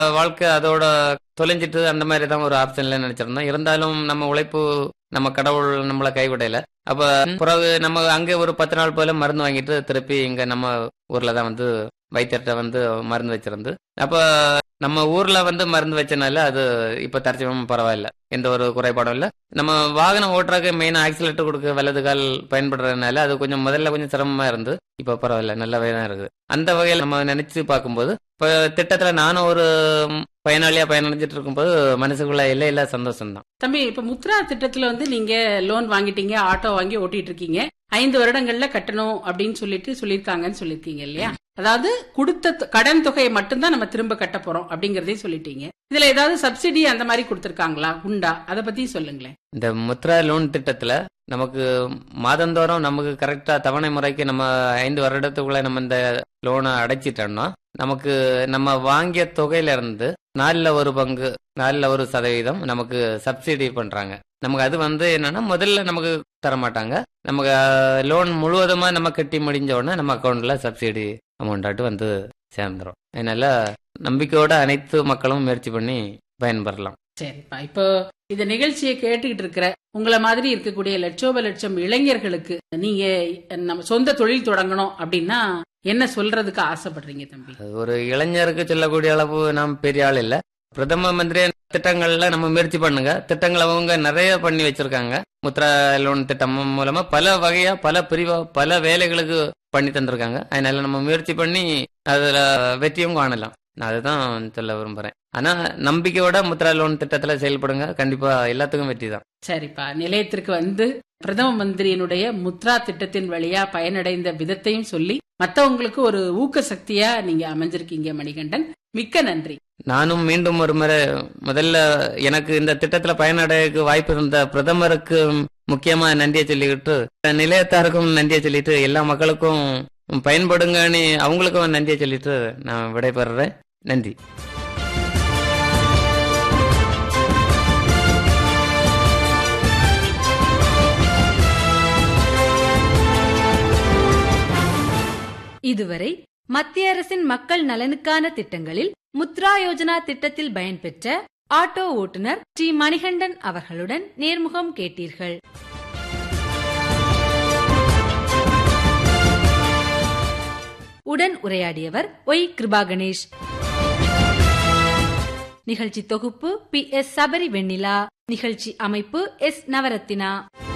வாழ்க்கை அதோட தொலைஞ்சிட்டு அந்த மாதிரி தான் ஒரு ஆப்ஷன்ல நினைச்சிருந்தோம் இருந்தாலும் நம்ம உழைப்பு நம்ம கடவுள் நம்மளை கைவிடல அப்ப பிறகு நம்ம அங்கே ஒரு பத்து நாள் போல மருந்து வாங்கிட்டு திருப்பி இங்க நம்ம ஊர்ல தான் வந்து வைத்தியர்கிட்ட வந்து மருந்து வச்சிருந்து அப்ப நம்ம ஊர்ல வந்து மருந்து வச்சனால அது இப்ப தற்சமயம் பரவாயில்ல எந்த ஒரு குறைபாடும் இல்ல நம்ம வாகனம் ஓட்டுறதுக்கு மெயின் ஆக்சிலேட்டர் கொடுக்க வலது கால் பயன்படுறதுனால அது கொஞ்சம் முதல்ல கொஞ்சம் சிரமமா இருந்து இப்ப பரவாயில்ல நல்லாவே தான் இருக்குது அந்த வகையில் நம்ம நினைச்சு பார்க்கும்போது இப்ப திட்டத்துல நானும் ஒரு பயனாளியா பயனடைஞ்சிட்டு இருக்கும்போது மனசுக்குள்ள எல்லையில சந்தோஷம் தான் தம்பி இப்ப முத்ரா திட்டத்துல வந்து நீங்க லோன் வாங்கிட்டீங்க ஆட்டோ வாங்கி ஓட்டிட்டு இருக்கீங்க ஐந்து வருடங்கள்ல கட்டணும் அப்படின்னு சொல்லிட்டு சொல்லிருக்காங்கன்னு சொல்லிருக்கீங்க இல்லையா அதாவது கொடுத்த தொ- கடன் தொகையை மட்டும்தான் நம்ம திரும்ப கட்ட போறோம் அப்படிங்கறதையும் சொல்லிட்டீங்க இதுல ஏதாவது சப்சிடி அந்த மாதிரி கொடுத்திருக்காங்களா உண்டா அத பத்தி சொல்லுங்களேன் இந்த முத்ரா லோன் திட்டத்துல நமக்கு மாதந்தோறும் நமக்கு கரெக்டா தவணை முறைக்கு நம்ம ஐந்து வருடத்துக்குள்ள நம்ம இந்த லோனை அடைச்சிட்டோம்னா நமக்கு நம்ம வாங்கிய தொகையில இருந்து நாலுல ஒரு பங்கு நாலுல ஒரு சதவீதம் நமக்கு சப்சிடி பண்றாங்க நமக்கு அது வந்து என்னன்னா முதல்ல நமக்கு தர மாட்டாங்க நமக்கு லோன் முழுவதுமா நம்ம கட்டி முடிஞ்ச உடனே நம்ம அக்கௌண்ட்ல சப்சிடி அமௌண்டாட்டு வந்து சேர்ந்துரும் அதனால நம்பிக்கையோட அனைத்து மக்களும் முயற்சி பண்ணி பயன்பெறலாம் சரிப்பா இப்போ இந்த நிகழ்ச்சியை கேட்டுக்கிட்டு இருக்கிற உங்களை மாதிரி இருக்கக்கூடிய லட்சோப லட்சம் இளைஞர்களுக்கு நீங்க நம்ம சொந்த தொழில் தொடங்கணும் அப்படின்னா என்ன சொல்றதுக்கு ஆசைப்படுறீங்க தம்பி அது ஒரு இளைஞருக்கு சொல்லக்கூடிய அளவு நாம் பெரிய ஆள் இல்ல பிரதம மந்திரி திட்டங்கள்ல நம்ம முயற்சி பண்ணுங்க திட்டங்கள் அவங்க நிறைய பண்ணி வச்சிருக்காங்க முத்ரா லோன் திட்டம் மூலமா பல வகையா பல பிரிவா பல வேலைகளுக்கு பண்ணி தந்திருக்காங்க அதனால நம்ம முயற்சி பண்ணி அதுல வெற்றியும் காணலாம் நான் அதுதான் சொல்ல விரும்புறேன் ஆனா நம்பிக்கையோட முத்ரா லோன் திட்டத்துல செயல்படுங்க கண்டிப்பா எல்லாத்துக்கும் வெற்றி தான் சரிப்பா நிலையத்திற்கு வந்து பிரதம மந்திரியினுடைய முத்ரா திட்டத்தின் வழியா பயனடைந்த விதத்தையும் சொல்லி மத்தவங்களுக்கு ஒரு ஊக்க சக்தியா நீங்க அமைஞ்சிருக்கீங்க மணிகண்டன் மிக்க நன்றி நானும் மீண்டும் ஒரு முறை முதல்ல எனக்கு இந்த திட்டத்துல பயனடைக்கு வாய்ப்பு இருந்த பிரதமருக்கு முக்கியமா நன்றியை சொல்லிக்கிட்டு நிலையத்தாருக்கும் நன்றியை சொல்லிட்டு எல்லா மக்களுக்கும் பயன்படுங்கன்னு அவங்களுக்கும் நன்றியை சொல்லிட்டு நான் விடைபெறுறேன் நன்றி இதுவரை மத்திய அரசின் மக்கள் நலனுக்கான திட்டங்களில் முத்ரா யோஜனா திட்டத்தில் பயன்பெற்ற ஆட்டோ ஓட்டுநர் டி மணிகண்டன் அவர்களுடன் நேர்முகம் கேட்டீர்கள் உடன் உரையாடியவர் ஒய் கிருபா கணேஷ் நிகழ்ச்சி தொகுப்பு பி எஸ் சபரி வெண்ணிலா நிகழ்ச்சி அமைப்பு எஸ் நவரத்தினா